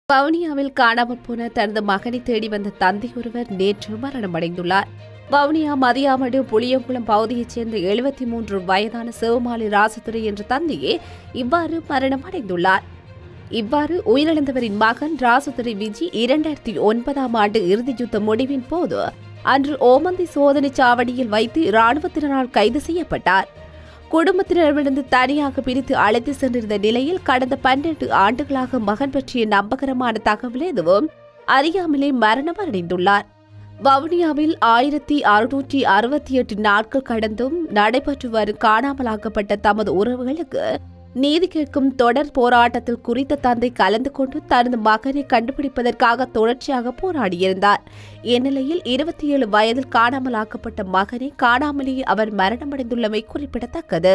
வவுனியாவில் காணாமல் போன தனது மகனை தேடி வந்த தந்தை ஒருவர் நேற்று மரணமடைந்துள்ளார் வவுனியா மதியாமடு புளியங்குளம் பகுதியைச் சேர்ந்த எழுபத்தி மூன்று வயதான சிவமாலி ராசதுரை என்ற தந்தையே இவ்வாறு மரணமடைந்துள்ளார் இவ்வாறு உயிரிழந்தவரின் மகன் ராசுதுரை விஜி இரண்டாயிரத்தி ஒன்பதாம் ஆண்டு இறுதி யுத்த முடிவின் போது அன்று ஓமந்தி சோதனை சாவடியில் வைத்து இராணுவத்தினரால் கைது செய்யப்பட்டார் குடும்பத்தினரிடமிருந்து தனியாக பிரித்து அழைத்து சென்றிருந்த நிலையில் கடந்த பன்னெண்டு ஆண்டுகளாக மகன் பற்றிய நம்பகரமான தகவல் எதுவும் அறியாமலே மரணம் அடைந்துள்ளார் வவுனியாவில் ஆயிரத்தி அறுநூற்றி அறுபத்தி எட்டு நாட்கள் கடந்தும் நடைபெற்று வரும் காணாமலாக்கப்பட்ட தமது உறவுகளுக்கு நீதி கேட்கும் தொடர் போராட்டத்தில் குறித்த தந்தை கலந்து கொண்டு தனது மகனை கண்டுபிடிப்பதற்காக தொடர்ச்சியாக போராடியிருந்தார் இந்நிலையில் இருபத்தி ஏழு வயதில் காணாமலாக்கப்பட்ட மகனை காணாமலேயே அவர் மரணமடைந்துள்ளமை குறிப்பிடத்தக்கது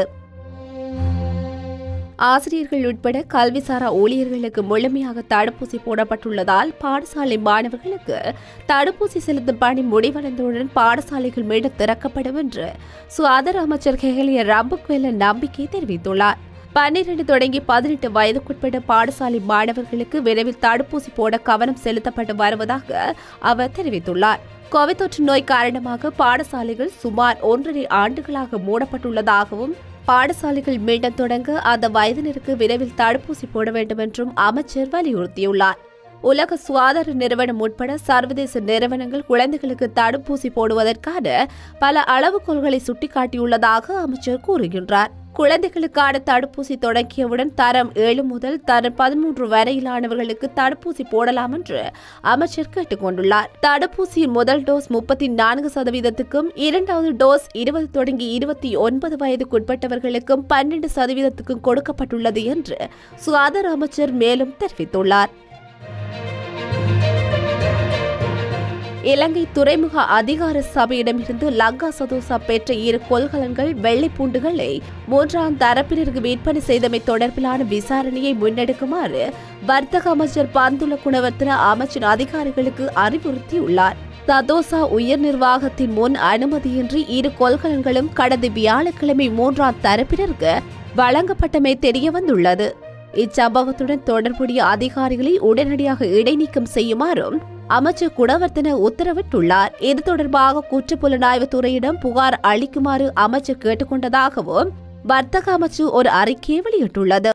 ஆசிரியர்கள் உட்பட கல்விசாரா ஊழியர்களுக்கு முழுமையாக தடுப்பூசி போடப்பட்டுள்ளதால் பாடசாலை மாணவர்களுக்கு தடுப்பூசி செலுத்தும் பணி முடிவடைந்தவுடன் பாடசாலைகள் மீண்டும் திறக்கப்படும் என்று சுகாதார அமைச்சர் ஹெகலிய ரம்புக்வெல்ல நம்பிக்கை தெரிவித்துள்ளார் பன்னிரண்டு தொடங்கி பதினெட்டு வயதுக்குட்பட்ட பாடசாலை மாணவர்களுக்கு விரைவில் தடுப்பூசி போட கவனம் செலுத்தப்பட்டு வருவதாக அவர் தெரிவித்துள்ளார் கோவிட் தொற்று நோய் காரணமாக பாடசாலைகள் சுமார் ஒன்றரை ஆண்டுகளாக மூடப்பட்டுள்ளதாகவும் பாடசாலைகள் மீண்டும் தொடங்க அந்த வயதினருக்கு விரைவில் தடுப்பூசி போட வேண்டும் என்றும் அமைச்சர் வலியுறுத்தியுள்ளார் உலக சுகாதார நிறுவனம் உட்பட சர்வதேச நிறுவனங்கள் குழந்தைகளுக்கு தடுப்பூசி போடுவதற்கான பல அளவுகோல்களை சுட்டிக்காட்டியுள்ளதாக அமைச்சர் கூறுகின்றார் குழந்தைகளுக்கான தடுப்பூசி தொடங்கியவுடன் தரம் ஏழு முதல் தரம் பதிமூன்று வரையிலானவர்களுக்கு தடுப்பூசி போடலாம் என்று அமைச்சர் கேட்டுக் கொண்டுள்ளார் தடுப்பூசியின் முதல் டோஸ் முப்பத்தி நான்கு சதவீதத்துக்கும் இரண்டாவது டோஸ் இருபது தொடங்கி இருபத்தி ஒன்பது வயதுக்குட்பட்டவர்களுக்கும் பன்னெண்டு சதவீதத்துக்கும் கொடுக்கப்பட்டுள்ளது என்று சுகாதார அமைச்சர் மேலும் தெரிவித்துள்ளார் இலங்கை துறைமுக அதிகார சபையிடமிருந்து லங்கா சதோசா பெற்ற இரு கொள்கலன்கள் வெள்ளை பூண்டுகளை மூன்றாம் தரப்பினருக்கு விற்பனை செய்தமை தொடர்பிலான விசாரணையை முன்னெடுக்குமாறு வர்த்தக அமைச்சர் பந்துல குணவர்த்தன அமைச்சின் அதிகாரிகளுக்கு அறிவுறுத்தியுள்ளார் சதோசா உயர் நிர்வாகத்தின் முன் அனுமதியின்றி இரு கொள்கலன்களும் கடந்த வியாழக்கிழமை மூன்றாம் தரப்பினருக்கு வழங்கப்பட்டமை தெரியவந்துள்ளது இச்சம்பவத்துடன் தொடர்புடைய அதிகாரிகளை உடனடியாக இடைநீக்கம் செய்யுமாறும் அமைச்சர் குணவர்த்தன உத்தரவிட்டுள்ளார் இது தொடர்பாக குற்றப்புலனாய்வு துறையிடம் புகார் அளிக்குமாறு அமைச்சர் கேட்டுக்கொண்டதாகவும் வர்த்தக அமைச்சு ஒரு அறிக்கையை வெளியிட்டுள்ளது